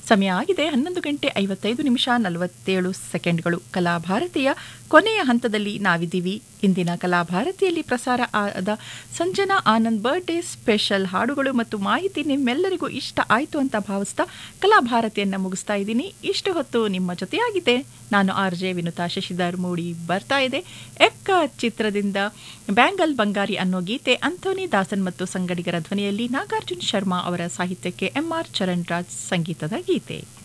ಸಮಯ ಆಗಿದೆ ಹನ್ನೊಂದು ಗಂಟೆ ಐವತ್ತೈದು ನಿಮಿಷ ನಲವತ್ತೇಳು ಸೆಕೆಂಡ್ಗಳು ಕಲಾಭಾರತಿಯ ಕೊನೆಯ ಹಂತದಲ್ಲಿ ನಾವಿದ್ದೀವಿ ಇಂದಿನ ಕಲಾಭಾರತಿಯಲ್ಲಿ ಪ್ರಸಾರ ಆದ ಸಂಜನಾ ಆನಂದ್ ಬರ್ಡೇ ಸ್ಪೆಷಲ್ ಹಾಡುಗಳು ಮತ್ತು ಮಾಹಿತಿ ನಿಮ್ಮೆಲ್ಲರಿಗೂ ಇಷ್ಟ ಆಯಿತು ಅಂತ ಭಾವಿಸ್ತಾ ಕಲಾಭಾರತಿಯನ್ನು ಮುಗಿಸ್ತಾ ಇದ್ದೀನಿ ಇಷ್ಟು ಹೊತ್ತು ನಿಮ್ಮ ಜೊತೆಯಾಗಿದೆ ನಾನು ಆರ್ ಜೆ ವಿನುತಾ ಶಶಿಧರ್ ಮೂಡಿ ಬರ್ತಾ ಇದೆ ಎಕ್ಕ ಚಿತ್ರದಿಂದ ಬ್ಯಾಂಗಲ್ ಬಂಗಾರಿ ಅನ್ನೋ ಗೀತೆ ಅಂಥೋನಿ ದಾಸನ್ ಮತ್ತು ಸಂಗಡಿಗರ ಧ್ವನಿಯಲ್ಲಿ ನಾಗಾರ್ಜುನ್ ಶರ್ಮಾ ಅವರ ಸಾಹಿತ್ಯಕ್ಕೆ ಎಂಆರ್ ಚರಣ್ ರಾಜ್ ಸಂಗೀತದ ಗೀತೆ